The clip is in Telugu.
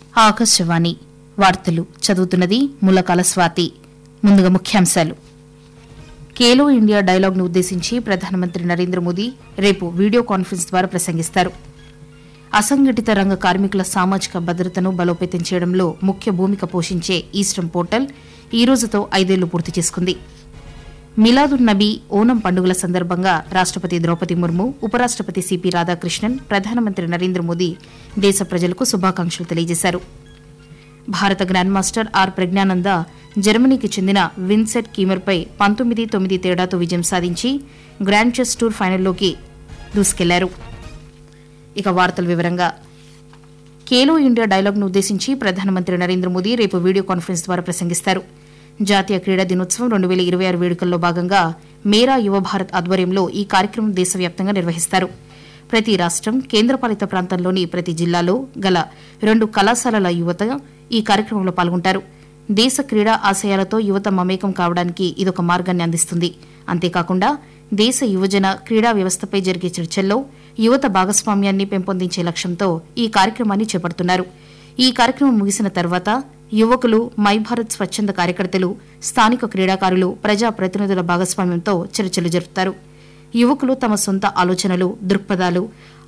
ఆకాశవాణి వార్తలు చదువుతున్నది ములకాల స్వాతి ముందుగా ముఖ్యాంశాలు ఖేలో ఇండియా డైలాగ్ను ఉద్దేశించి ప్రధానమంత్రి నరేంద్ర మోదీ రేపు వీడియో కాన్ఫరెన్స్ ద్వారా ప్రసంగిస్తారు అసంఘటిత రంగ కార్మికుల సామాజిక భద్రతను బలోపేతం చేయడంలో ముఖ్య భూమిక పోషించే ఈస్టర్న్ పోర్టల్ ఈ రోజుతో ఐదేళ్లు పూర్తి చేసుకుంది మిలాదున్ నబీ ఓనం పండుగల సందర్భంగా రాష్టపతి ద్రౌపది ముర్ము ఉపరాష్టపతి సిపి రాధాకృష్ణన్ ప్రధానమంత్రి నరేంద్ర మోదీ దేశ ప్రజలకు శుభాకాంక్షలు తెలియజేశారు భారత గ్రాండ్ మాస్టర్ ఆర్ ప్రజ్ఞానంద జర్మనీకి చెందిన విన్సెట్ కీమర్పై పంతొమ్మిది తొమ్మిది తేడాతో విజయం సాధించి గ్రాండ్ చెస్ టూర్ ఫైనల్లోకి దూసుకెళ్లారు ఇక వార్తల వివరంగా ఖేలో ఇండియా డైలాగ్ను ఉద్దేశించి ప్రధానమంత్రి నరేంద్ర మోదీ రేపు వీడియో కాన్ఫరెన్స్ ద్వారా ప్రసంగిస్తారు జాతీయ క్రీడా దినోత్సవం రెండు వేల ఇరవై ఆరు వేడుకల్లో భాగంగా మేరా యువ భారత్ ఆధ్వర్యంలో ఈ కార్యక్రమం దేశవ్యాప్తంగా నిర్వహిస్తారు ప్రతి రాష్టం కేంద్రపాలిత ప్రాంతంలోని ప్రతి జిల్లాలో గల రెండు కళాశాలల యువత ఈ కార్యక్రమంలో పాల్గొంటారు దేశ క్రీడా ఆశయాలతో యువత మమేకం కావడానికి ఇదొక మార్గాన్ని అందిస్తుంది అంతేకాకుండా దేశ యువజన క్రీడా వ్యవస్థపై జరిగే చర్చల్లో యువత భాగస్వామ్యాన్ని పెంపొందించే లక్ష్యంతో ఈ కార్యక్రమాన్ని చేపడుతున్నారు ఈ కార్యక్రమం ముగిసిన తర్వాత యువకులు మై భారత్ స్వచ్ఛంద కార్యకర్తలు స్థానిక క్రీడాకారులు ప్రజా ప్రతినిధుల భాగస్వామ్యంతో చర్చలు జరుపుతారు యువకులు తమ సొంత ఆలోచనలు దృక్పథాలు